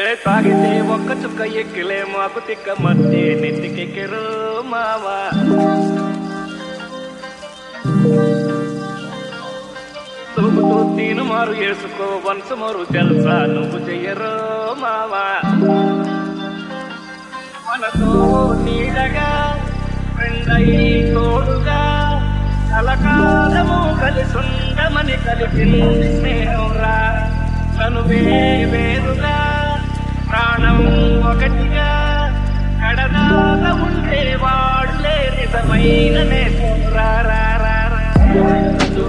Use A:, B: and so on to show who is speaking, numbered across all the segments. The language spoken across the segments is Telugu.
A: ఏ తాగితే ఒక్క చుక్క ఎక్కిలే మాకు తిక్క మధ్య నెత్తికెక్కిరు మావా తూగుతూ తీను మారు వేసుకో వన్స్ మారు తెలుసా నువ్వు చెయ్యరు మావా మనతో నీడగా ఫ్రెండయి తోడుగా కలకాలము కలిసుండమని కలిపింది స్నేహంరా తనువే వేరుగా ప్రాణం ఒకటిగా కడదాగా ఉండేవాడు లే నిజమైన నేసం రా రా రా రా.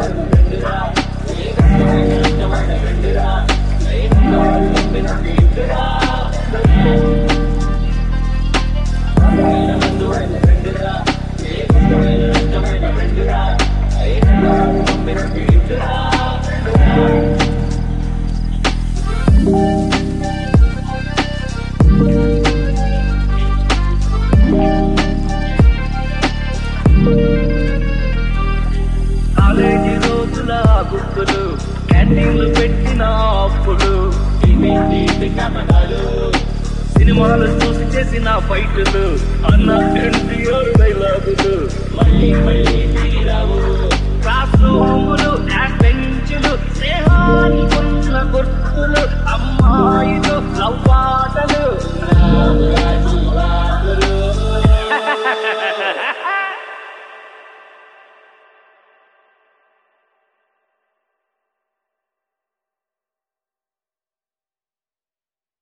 A: కాలేజీ రోజుల గుర్తులు క్యాంటీన్లు పెట్టిన అప్పులు టీవీ టీవీ జ్ఞాపకాలు సినిమాలు చూసి చేసిన ఫైట్లు అన్న ఎన్టీఆర్ డైలాగులు మళ్ళీ మళ్ళీ తీరావు క్లాస్ రూములు బ్యాక్ బెంచులు స్నేహానికి ఉన్న గుర్తులు అమ్మాయిలు లవ్వా